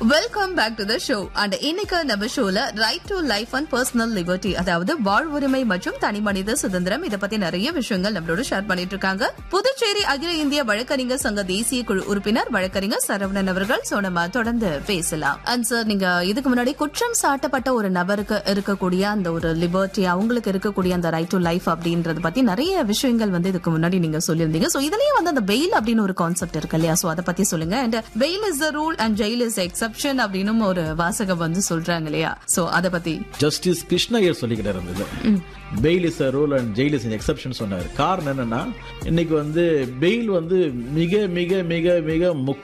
welcome back to the show and இன்னைக்கு நம்ம ஷோல right to life and personal liberty அதாவது வாழ்வுரிமை மற்றும் தனிமனித சுதந்திரம் இத பத்தி நிறைய விஷயங்கள் நம்மளோட ஷேர் பண்ணிட்டு இருக்காங்க புதுச்சேரி அகில இந்திய வழக்கறிஞர் சங்க தேசிய குழு உறுப்பினர் வழக்கறிஞர் சரவணன் அவர்கள் சோ நம்ம தொடர்ந்து பேசலாம் அண்ட் சார் நீங்க இதுக்கு முன்னாடி குற்றம் சாட்டப்பட்ட ஒரு நபருக்கு இருக்கக்கூடிய அந்த ஒரு லிபர்ட்டி அவங்களுக்கு இருக்கக்கூடிய அந்த ரைட் டு லைஃப் அப்படின்றத பத்தி நிறைய விஷயங்கள் வந்து இதுக்கு முன்னாடி நீங்க சொல்லியிருந்தீங்க சோ இதுலயே வந்து அந்த பெயில் அப்படின்னு ஒரு கான்செப்ட் இருக்கு இல்லையா சோ அதை பத்தி சொல்லுங்க and bail is the rule and jail is exception அப்படின்னு ஒரு வாசகம் வந்து சொல்றாங்க இல்லையா சோ அத பத்தி ஜஸ்டிஸ் கிருஷ்ணய்யர் சொல்லிக்கிட்டார் இருந்தது bail is a rule and jail is exception சொன்னார் காரணம் என்னன்னா இன்னைக்கு வந்து பெயில் வந்து மிக மிக மிக மிக